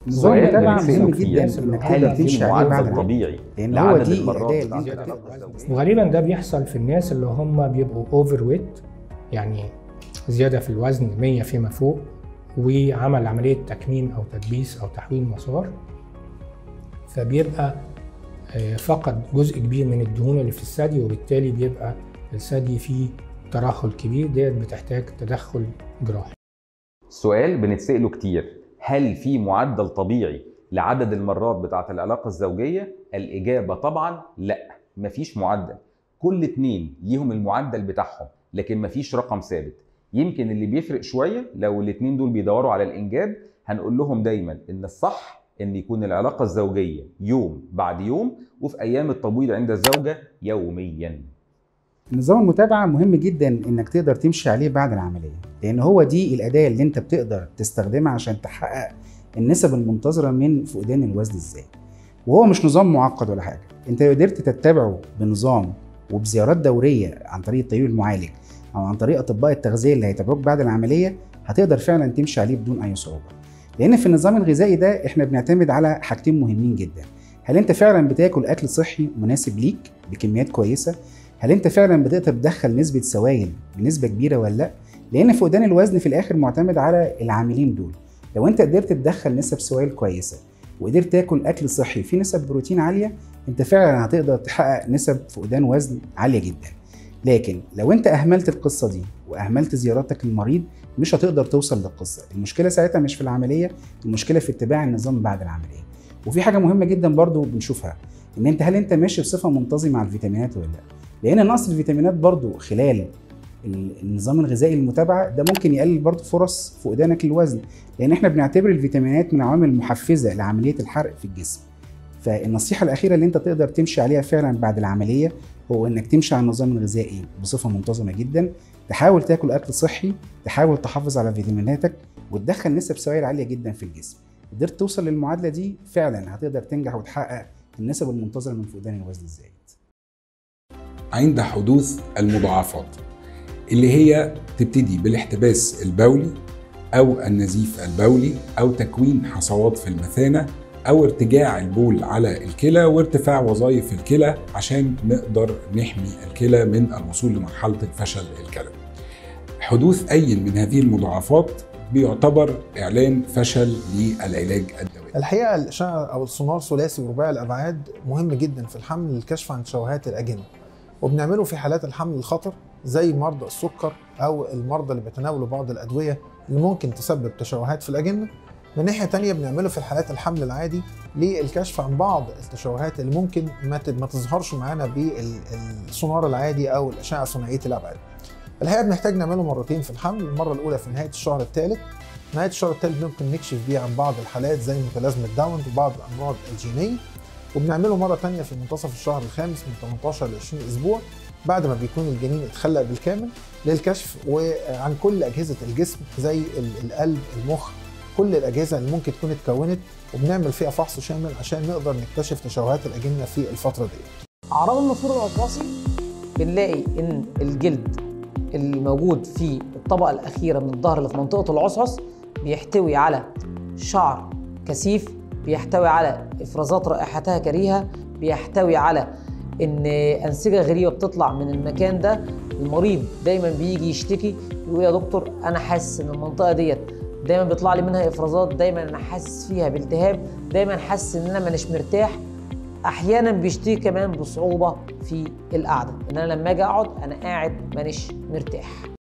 نظام سؤال المتابعه بنسأله مهم كتير. جدا انك هل تقدر في تمشي عليه بعد معدل العمل طبيعي لان هو لعدد دي المرات الاداه بتاعت اللي انت العلاقة تقدر الزوجية؟ وغالبا ده بيحصل في الناس اللي هم بيبقوا اوفر ويت يعني زياده في الوزن 100 فيما فوق وعمل عمليه تكميم او تدبيس او تحويل مسار فبيبقى آه، فقد جزء كبير من الدهون اللي في الثدي وبالتالي بيبقى الثدي فيه ترهل كبير ديت بتحتاج تدخل جراحي سؤال بنتسأله كتير هل في معدل طبيعي لعدد المرات بتاعت العلاقة الزوجية؟ الإجابة طبعا لا مفيش معدل كل اتنين ليهم المعدل بتاعهم لكن مفيش رقم ثابت يمكن اللي بيفرق شوية لو الاتنين دول بيدوروا على الإنجاب هنقول لهم دايما إن الصح إن يكون العلاقة الزوجية يوم بعد يوم وفي أيام التبويض عند الزوجة يوميا نظام المتابعه مهم جدا انك تقدر تمشي عليه بعد العمليه لان هو دي الاداه اللي انت بتقدر تستخدمها عشان تحقق النسب المنتظره من فقدان الوزن ازاي وهو مش نظام معقد ولا حاجه انت لو قدرت تتبعه بنظام وبزيارات دوريه عن طريق الطبيب المعالج او عن طريق اطباء التغذيه اللي هيتابعوك بعد العمليه هتقدر فعلا تمشي عليه بدون اي صعوبه لان في النظام الغذائي ده احنا بنعتمد على حاجتين مهمين جدا هل انت فعلا بتاكل اكل صحي مناسب ليك بكميات كويسه هل انت فعلا بتقدر تدخل نسبه سوائل بنسبه كبيره ولا لا لان فقدان الوزن في الاخر معتمد على العاملين دول لو انت قدرت تدخل نسب سوائل كويسه وقدرت تاكل اكل صحي فيه نسب بروتين عاليه انت فعلا هتقدر تحقق نسب فقدان وزن عاليه جدا لكن لو انت اهملت القصه دي واهملت زياراتك للمريض مش هتقدر توصل للقصه المشكله ساعتها مش في العمليه المشكله في اتباع النظام بعد العمليه وفي حاجه مهمه جدا برضو بنشوفها ان انت هل انت ماشي بصفه منتظمه على الفيتامينات ولا لا لان نقص الفيتامينات برضو خلال ال- النظام الغذائي المتابعه ده ممكن يقلل برضو فرص فقدانك للوزن لان احنا بنعتبر الفيتامينات من العوامل المحفزه لعمليه الحرق في الجسم فالنصيحه الاخيره اللي انت تقدر تمشي عليها فعلا بعد العمليه هو انك تمشي على النظام الغذائي بصفه منتظمه جدا تحاول تاكل اكل صحي تحاول تحافظ على فيتاميناتك وتدخل نسب سوائل عاليه جدا في الجسم قدرت توصل للمعادله دي فعلا هتقدر تنجح وتحقق النسب المنتظره من فقدان الوزن الزايد عند حدوث المضاعفات اللي هي تبتدي بالاحتباس البولي أو النزيف البولي أو تكوين حصوات في المثانة أو ارتجاع البول على الكلى وارتفاع وظائف الكلى عشان نقدر نحمي الكلى من الوصول لمرحلة الفشل الكلوي. حدوث أي من هذه المضاعفات بيعتبر إعلان فشل للعلاج الدوائي. الحقيقه الاشعه او السونار ثلاثي ورباعي الابعاد مهم جدا في الحمل للكشف عن تشوهات الاجنه وبنعمله في حالات الحمل الخطر زي مرضى السكر او المرضى اللي بيتناولوا بعض الادويه اللي ممكن تسبب تشوهات في الاجنه من ناحيه تانية بنعمله في الحالات الحمل العادي للكشف عن بعض التشوهات اللي ممكن ما ت- ما تظهرش معانا بالسونار العادي او الاشعه ثنائيه الابعاد الحقيقه بنحتاج نعمله مرتين في الحمل المره الاولى في نهايه الشهر الثالث نهايه الشهر الثالث ممكن نكشف بيه عن بعض الحالات زي متلازمه داون وبعض الامراض الجينيه وبنعمله مره تانية في منتصف الشهر الخامس من 18 ل 20 اسبوع بعد ما بيكون الجنين اتخلق بالكامل للكشف وعن كل اجهزه الجسم زي ال- القلب المخ كل الاجهزه اللي ممكن تكون اتكونت وبنعمل فيها فحص شامل عشان نقدر نكتشف تشوهات الاجنه في الفتره دي اعراض النفور العصاصي بنلاقي ان الجلد الموجود في الطبقه الاخيره من الظهر اللي في منطقه العصعص بيحتوي على شعر كثيف بيحتوي على افرازات رائحتها كريهه بيحتوي على ان انسجه غريبه بتطلع من المكان ده المريض دايما بيجي يشتكي يقول يا دكتور انا حاسس ان المنطقه ديت دايما بيطلع لي منها افرازات دايما انا حاسس فيها بالتهاب دايما حاسس ان انا مانيش مرتاح احيانا بيشتكي كمان بصعوبه في القعده ان انا لما اجي اقعد انا قاعد مانيش مرتاح